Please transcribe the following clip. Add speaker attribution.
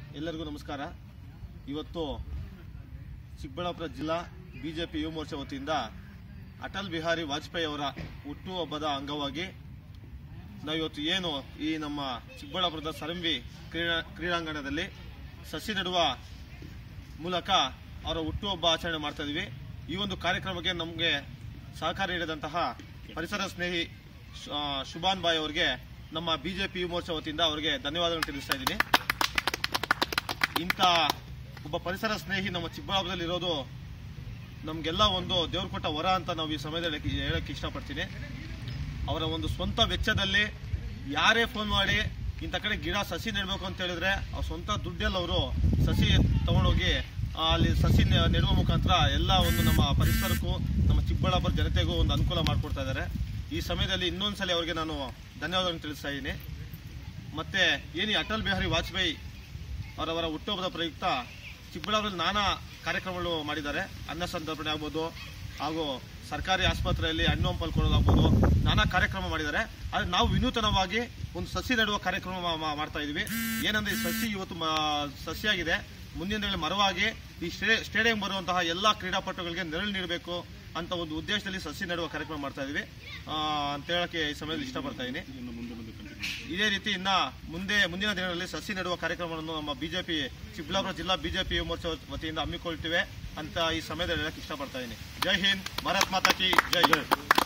Speaker 1: ಎಲ್ಲರಿಗೂ ನಮಸ್ಕಾರ ಇವತ್ತು ಚಿಕ್ಕಬಳ್ಳಾಪುರ ಜಿಲ್ಲಾ ಬಿಜೆಪಿ ಯುವ ಮೋರ್ಚಾ ವತಿಯಿಂದ ಅಟಲ್ ಬಿಹಾರಿ ವಾಜಪೇಯಿ ಅವರ ಹುಟ್ಟುಹಬ್ಬದ ಅಂಗವಾಗಿ ನಾವು ಇವತ್ತು ಏನು ಈ ನಮ್ಮ ಚಿಕ್ಕಬಳ್ಳಾಪುರದ ಸರಂವಿ ಕ್ರೀಡಾ ಕ್ರೀಡಾಂಗಣದಲ್ಲಿ ಸಸಿ ನೆಡುವ ಮೂಲಕ ಅವರ ಹುಟ್ಟುಹಬ್ಬ ಆಚರಣೆ ಮಾಡ್ತಾ ಇದೀವಿ ಈ ಒಂದು ಕಾರ್ಯಕ್ರಮಕ್ಕೆ ನಮಗೆ ಸಹಕಾರ ನೀಡಿದಂತಹ ಪರಿಸರ ಸ್ನೇಹಿ ಶು- ಆ, ಶುಭಾನ್ ಬಾಯ್ ಅವರಿಗೆ ನಮ್ಮ ಬಿಜೆಪಿ ಯುವ ಮೋರ್ಚಾ ವತಿಯಿಂದ ಅವರಿಗೆ ಧನ್ಯವಾದಗಳನ್ನು ತಿಳಿಸ್ತಾ ಇದ್ದೀನಿ ಇಂಥ ಒಬ್ಬ ಪರಿಸರ ಸ್ನೇಹಿ ನಮ್ಮ ಚಿಕ್ಕಬಳ್ಳಾಪುರದಲ್ಲಿ ಇರೋದು ನಮಗೆಲ್ಲ ಒಂದು ದೇವ್ರು ಕೊಟ್ಟ ವರ ಅಂತ ನಾವು ಈ ಸಮಯದಲ್ಲಿ ಹೇಳಕ್ಕೆ ಇಷ್ಟಪಡ್ತೀನಿ ಅವರ ಒಂದು ಸ್ವಂತ ವೆಚ್ಚದಲ್ಲಿ ಯಾರೇ ಫೋನ್ ಮಾಡಿ ಇಂಥ ಕಡೆ ಗಿಡ ಸಸಿ ನೆಡಬೇಕು ಅಂತ ಹೇಳಿದ್ರೆ ಅವ್ರ ಸ್ವಂತ ದುಡ್ಡಲ್ಲಿ ಅವರು ಸಸಿ ತಗೊಂಡೋಗಿ ಆ, ಅಲ್ಲಿ ಸಸಿ ನೆ- ನೆಡುವ ಮುಖಾಂತರ ಎಲ್ಲ ಒಂದು ನಮ್ಮ ಪರಿಸರಕ್ಕೂ ನಮ್ಮ ಚಿಕ್ಕಬಳ್ಳಾಪುರ ಜನತೆಗೂ ಒಂದು ಅನುಕೂಲ ಮಾಡಿಕೊಡ್ತಾ ಇದ್ದಾರೆ ಈ ಸಮಯದಲ್ಲಿ ಇನ್ನೊಂದ್ಸಲಿ ಅವರಿಗೆ ನಾನು ಧನ್ಯವಾದಗಳನ್ನು ತಿಳಿಸ್ತಾ ಇದ್ದೀನಿ ಮತ್ತೆ ಏನು ಈ ಅಟಲ್ ಬಿಹಾರಿ ವಾಜಪೇಯಿ ಅವರವರ ಹುಟ್ಟುಹಬ್ಬದ ಪ್ರಯುಕ್ತ ಚಿಕ್ಕಬಳ್ಳಾಪುರದಲ್ಲಿ ನಾನಾ ಕಾರ್ಯಕ್ರಮಗಳು ಮಾಡಿದ್ದಾರೆ ಅನ್ನ ಸಂತರ್ಪಣೆ ಆಗ್ಬೋದು ಹಾಗೂ ಸರ್ಕಾರಿ ಆಸ್ಪತ್ರೆಯಲ್ಲಿ ಹಣ್ಣು ಹಂಪಲು ಕೊಡೋದಾಗ್ಬೋದು ನಾನಾ ಕಾರ್ಯಕ್ರಮ ಮಾಡಿದ್ದಾರೆ ಆದರೆ ನಾವು ವಿನೂತನವಾಗಿ ಒಂದು ಸಸಿ ನೆಡುವ ಕಾರ್ಯಕ್ರಮ ಮಾ- ಮಾ- ಮಾಡ್ತಾ ಇದೀವಿ ಏನಂದ್ರೆ ಈ ಸಸಿ ಇವತ್ತು ಮ- ಸಸಿಯಾಗಿದೆ ಮುಂದಿನ ದಿನಗಳಲ್ಲಿ ಮರವಾಗಿ ಈ ಸ್ಟೇ- ಸ್ಟೇಡಿಯಂ ಬರುವಂತಹ ಎಲ್ಲ ಕ್ರೀಡಾಪಟುಗಳಿಗೆ ನೆರಳು ನೀಡಬೇಕು ಅಂತ ಒಂದು ಉದ್ದೇಶದಲ್ಲಿ ಸಸಿ ನೆಡುವ ಕಾರ್ಯಕ್ರಮ ಮಾಡ್ತಾ ಇದೀವಿ ಆ, ಅಂತ ಹೇಳಕ್ಕೆ ಈ ಸಮಯದಲ್ಲಿ ಇಷ್ಟಪಡ್ತಾ ಇದ್ದೀನಿ ಇದೇ ರೀತಿ ಇನ್ನ ಮುಂದೆ ಮುಂದಿನ ದಿನಗಳಲ್ಲಿ ಸಸಿ ನೆಡುವ ಕಾರ್ಯಕ್ರಮವನ್ನು ನಮ್ಮ ಬಿಜೆಪಿ ಚಿಕ್ಕಬಳ್ಳಾಪುರ ಜಿಲ್ಲಾ ಬಿಜೆಪಿ ಯುವ ಮೋರ್ಚಾ ವತಿಯಿಂದ ಹಮ್ಮಿಕೊಳ್ತಿವೆ ಅಂತ ಈ ಸಮಯದಲ್ಲಿ ಹೇಳಕ್ ಇಷ್ಟಪಡ್ತಾ ಇದ್ದೀನಿ ಜೈ ಹಿಂದ್ ಭಾರತ್ ಮಾತಾ ಕಿ ಜೈ